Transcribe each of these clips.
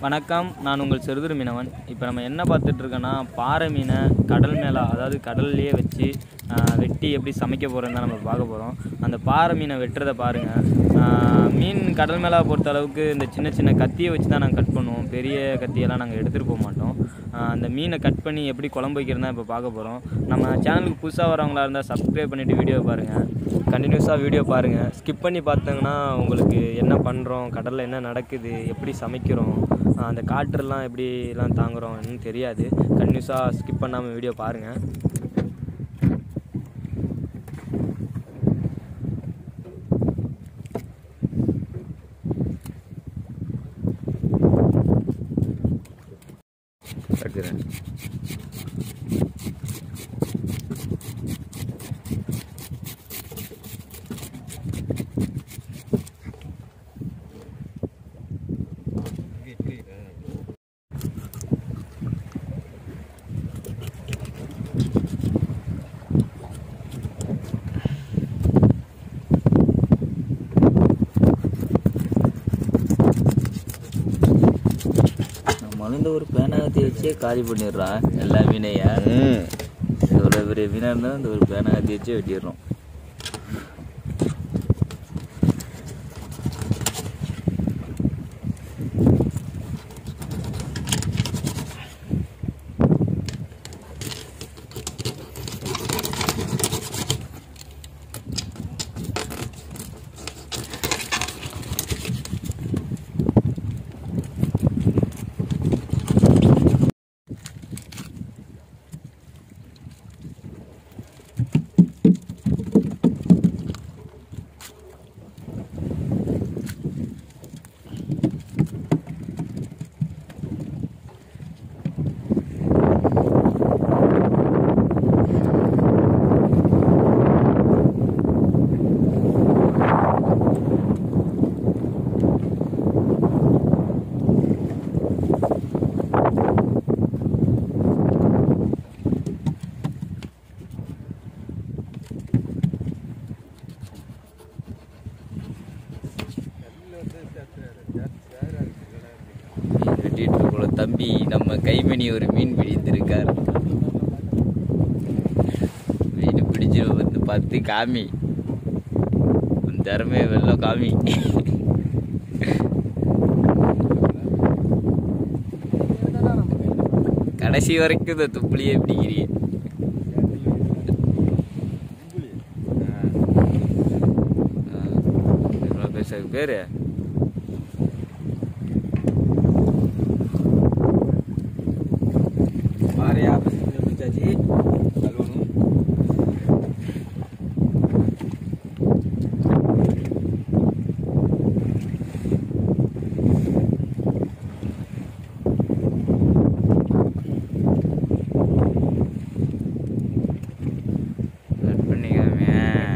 வணக்கம் நான் உங்கள் செருதுரு மீனவன் இப்போ நம்ம என்ன பார்த்துட்டு இருக்கோன்னா பாறை மீனை கடல் மேலே அதாவது கடல்லையே வச்சு ஆஹ், வெட்டி எப்படி சமைக்க போகிறோன்னு தான் நம்ம பார்க்க போகிறோம் அந்த பாறை மீனை வெட்டுறதை பாருங்கள் மீன் கடல் மேலே பொறுத்த அளவுக்கு இந்த சின்ன சின்ன கத்தியை வச்சு தான் நாங்கள் கட் பண்ணுவோம் பெரிய கத்தியெல்லாம் நாங்கள் எடுத்துகிட்டு போக மாட்டோம் ஆஹ், அந்த மீனை கட் பண்ணி எப்படி குழம்பு வைக்கிறதா இப்போ பார்க்க போகிறோம் நம்ம சேனலுக்கு புதுசாக வரவங்களா இருந்தால் சப்ஸ்கிரைப் பண்ணிவிட்டு வீடியோ பாருங்கள் கண்டினியூஸாக வீடியோ பாருங்கள் ஸ்கிப் பண்ணி பார்த்தீங்கன்னா உங்களுக்கு என்ன பண்ணுறோம் கடலில் என்ன நடக்குது எப்படி சமைக்கிறோம் ஆஹ் அந்த காற்றுலாம் எப்படிலாம் தாங்குறோம்னு தெரியாது கண்டினியூஸாக ஸ்கிப் பண்ணாமல் வீடியோ பாருங்கள் இருக்கிறேன் மலிந்த ஒரு பேனாகத்தை வச்சே காலி பண்ணிடுறான் எல்லா மீனையா ம் எவ்வளோ பெரிய மீனாக இருந்தால் அந்த ஒரு பேனாகத்தை வச்சே வெட்டிடுறோம் மீன் வெட்டிட்டு இருக்கோம் தம்பி நம்ம கைமணி ஒரு மீன் பிடித்திருக்கார் மீன் பிடிச்சு வந்து பார்த்து காமி உன் திறமைய வெள்ளம் காமி கடைசி வரைக்கும் இந்த துப்புளியே பிடிக்கிறீங்க ஆ. எவ்வளோ பேச பேரு பாறையா பிடிச்சாச்சு கழுவணும் கட் பண்ணிக்காம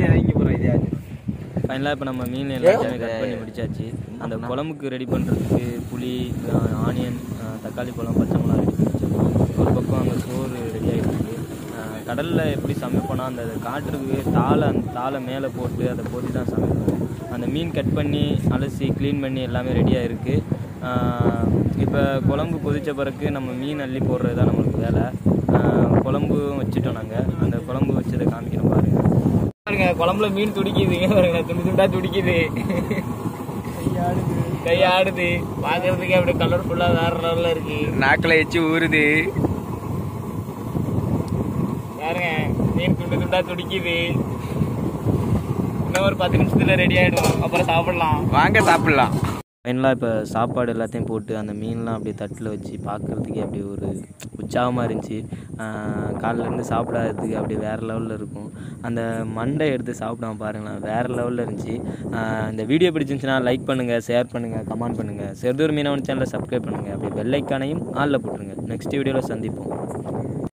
ஃபைனலாக இப்போ நம்ம மீன் எல்லாத்தையுமே கட் பண்ணி முடிச்சாச்சு அந்த குழம்புக்கு ரெடி பண்ணுறதுக்கு புளி ஆனியன் தக்காளி பழம் பச்சை மிளகா ரெடி பண்ணி வச்சிருக்கோம் ஒரு பக்கம் அங்கே சோறு ரெடி ஆகிட்டு இருக்கு கடலில் எப்படி சமைப்போனா அந்த காற்றுக்கு தாளை அந்த தாளை மேலே போட்டு அதை போட்டு தான் சமைப்போம் அந்த மீன் கட் பண்ணி அலசி க்ளீன் பண்ணி எல்லாமே ரெடியாக இருக்குது இப்போ குழம்பு கொதிச்ச பிறகு நம்ம மீன் அள்ளி போடுறது தான் நம்மளுக்கு வேலை ஆஹ் குழம்பும் வச்சுட்டோம் நாங்கள் அந்த குழம்பு வச்சதை காமிக்கிறோம் பாருங்கள் பாருங்க குழம்புல மீன் துடிக்குதுங்க பாருங்க துண்டு துண்டா துடிக்குது கை ஆடுது பாக்குறதுக்கு அப்படியே கலர்ஃபுல்லா வேற லெவல்ல இருக்கு நாக்கில் வச்சு ஊறுது பாருங்க மீன் துண்டு துண்டா துடிக்குது இன்னும் ஒரு பத்து நிமிஷத்துல ரெடி ஆயிடும் அப்புறம் சாப்பிடலாம் வாங்க சாப்பிடலாம் ஃபைனலாக இப்போ சாப்பாடு எல்லாத்தையும் போட்டு அந்த மீன்லாம் அப்படியே தட்டில் வச்சு பார்க்குறதுக்கே அப்படியே ஒரு உற்சாகமாக இருந்துச்சு காலிலேருந்து சாப்பிடாததுக்கு அப்படியே வேறு லெவலில் இருக்கும் அந்த மண்டை எடுத்து சாப்பிடாம பாருங்களேன் வேறு லெவலில் இருந்துச்சு ஆஹ் இந்த வீடியோ பிடிச்சிருந்துச்சுன்னா லைக் பண்ணுங்கள் ஷேர் பண்ணுங்கள் கமெண்ட் பண்ணுங்கள் செர்தூர் மீனவன் சேனலை சப்ஸ்கிரைப் பண்ணுங்கள் அப்படியே பெல் ஐக்கானையும் ஆளில் போட்டுருங்க நெக்ஸ்ட் வீடியோவில் சந்திப்போம்